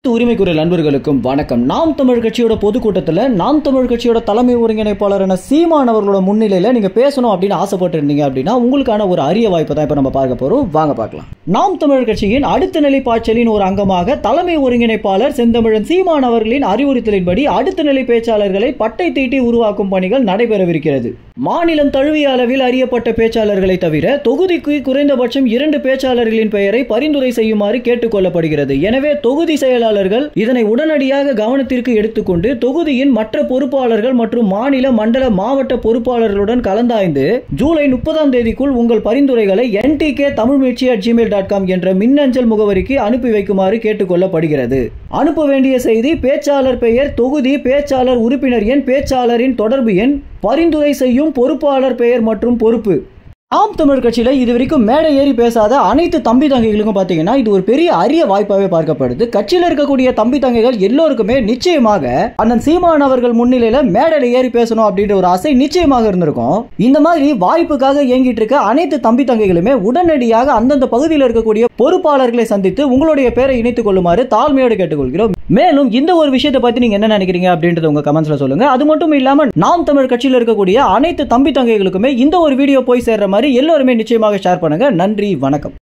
உரிமை குரல் நண்பர்களுக்கும் வணக்கம் நாம் தமிழ் கட்சியோட பொதுக்கூட்டத்தில் நாம் தமிழ் கட்சியோட தலைமை ஒருங்கிணைப்பாளரான சீமான் அவர்களோட முன்னிலையில் நீங்க பேசணும் அப்படின்னு ஆசைப்பட்டு இருந்தீங்க அப்படின்னா உங்களுக்கான ஒரு அரிய வாய்ப்பை தான் இப்போ நம்ம பார்க்க போறோம் வாங்க பார்க்கலாம் நாம் தமிழ் கட்சியின் அடுத்த நிலை பாய்ச்சலின் ஒரு அங்கமாக தலைமை ஒருங்கிணைப்பாளர் செந்தமிழன் சீமான் அவர்களின் அறிவுறுத்தலின்படி அடுத்த நிலை பேச்சாளர்களை பட்டை தீட்டி உருவாக்கும் பணிகள் நடைபெறவிருக்கிறது மாநிலம் தழுவிய அளவில் அறியப்பட்ட பேச்சாளர்களை தவிர தொகுதிக்கு குறைந்தபட்சம் இரண்டு பேச்சாளர்களின் பெயரை பரிந்துரை செய்யுமாறு கேட்டுக்கொள்ளப்படுகிறது எனவே தொகுதி செயலாளர்கள் இதனை உடனடியாக கவனத்திற்கு எடுத்துக்கொண்டு தொகுதியின் மற்ற பொறுப்பாளர்கள் மற்றும் மாநில மண்டல மாவட்ட பொறுப்பாளர்களுடன் கலந்தாய்ந்து ஜூலை முப்பதாம் தேதிக்குள் உங்கள் பரிந்துரைகளை என்டிகே தமிழ் மீட்சி அட் ஜிமெயில் டாட் காம் என்ற மின்னஞ்சல் முகவரிக்கு அனுப்பி வைக்குமாறு கேட்டுக்கொள்ளப்படுகிறது அனுப்ப வேண்டிய செய்தி பேச்சாளர் பெயர் தொகுதி பேச்சாளர் உறுப்பினர் எண் பேச்சாளரின் தொடர்பு எண் பரிந்துரை செய்யும் பொறுப்பாளர் பெயர் மற்றும் பொறுப்பு ஆம் தமிழ் கட்சியில இது வரைக்கும் மேடை ஏறி பேசாத அனைத்து தம்பி தங்கைகளுக்கும் பாத்தீங்கன்னா இது ஒரு பெரிய அரிய வாய்ப்பாகவே பார்க்கப்படுது கட்சியில் இருக்கக்கூடிய தம்பி தங்கைகள் எல்லோருக்குமே நிச்சயமாக அண்ணன் சீமான் அவர்கள் முன்னிலையில மேடையில ஏறி பேசணும் அப்படின்ற ஒரு ஆசை நிச்சயமாக இருந்திருக்கும் இந்த மாதிரி வாய்ப்புக்காக இயங்கிட்டு இருக்க அனைத்து தம்பி தங்கைகளுமே உடனடியாக அந்தந்த பகுதியில் இருக்கக்கூடிய பொறுப்பாளர்களை சந்தித்து உங்களுடைய பேரை இணைத்துக் கொள்ளுமாறு தாழ்மையோடு கேட்டுக்கொள்கிறோம் மேலும் இந்த ஒரு விஷயத்தை பத்தி நீங்க என்ன நினைக்கிறீங்க அப்படின்றத உங்க கமெண்ட்ஸ்ல சொல்லுங்க அது மட்டும் இல்லாம நாம் தமிழ் கட்சியில் இருக்கக்கூடிய அனைத்து தம்பி தங்கைகளுக்குமே இந்த ஒரு வீடியோ போய் சேர்ற மாதிரி எல்லோருமே நிச்சயமாக ஷேர் பண்ணுங்க நன்றி வணக்கம்